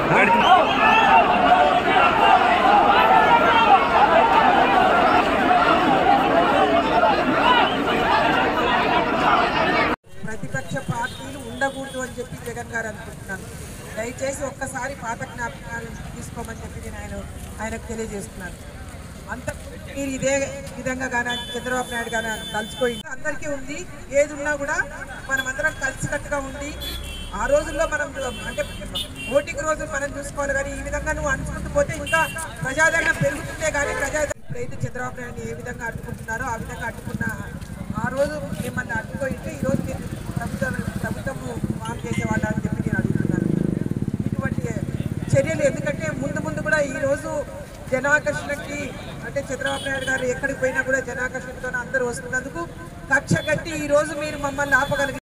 ప్రతిపక్ష పార్టీలు ఉండకూడదు అని చెప్పి జగన్ గారు అనుకుంటున్నాను దయచేసి ఒక్కసారి పాత జ్ఞాపకాలు తీసుకోమని చెప్పి నేను ఆయన ఆయనకు తెలియజేస్తున్నాను అంత మీరు ఇదే విధంగా కానీ చంద్రబాబు నాయుడు గారు కలుసుకొని అందరికీ ఉంది ఏది ఉన్నా కూడా మనం అందరం కలిసికట్టుగా ఉండి ఆ రోజుల్లో మనం అంటే ఓటింగ్ రోజు మనం చూసుకోవాలి కానీ ఈ విధంగా నువ్వు అనుకుంటూ పోతే ఇంకా ప్రజాదరణ పెరుగుతుందే కానీ ప్రజా ఇప్పుడైతే చంద్రబాబు నాయుడు ఏ విధంగా అడ్డుకుంటున్నారో ఆ విధంగా అడ్డుకున్న ఆ రోజు మిమ్మల్ని అడ్డుకోయింటే ఈ రోజు మీరు ప్రభుత్వం ప్రభుత్వము ఫామ్ చేసేవాళ్ళ అని చెప్పి నేను అడుగుతున్నాను ఇటువంటి చర్యలు ఎందుకంటే ముందు ముందు కూడా ఈ రోజు జనాకర్షణకి అంటే చంద్రబాబు నాయుడు గారు ఎక్కడికి పోయినా కూడా జనాకర్షణతో అందరూ వస్తున్నందుకు కక్ష కట్టి ఈ రోజు మీరు మమ్మల్ని ఆపగలిగి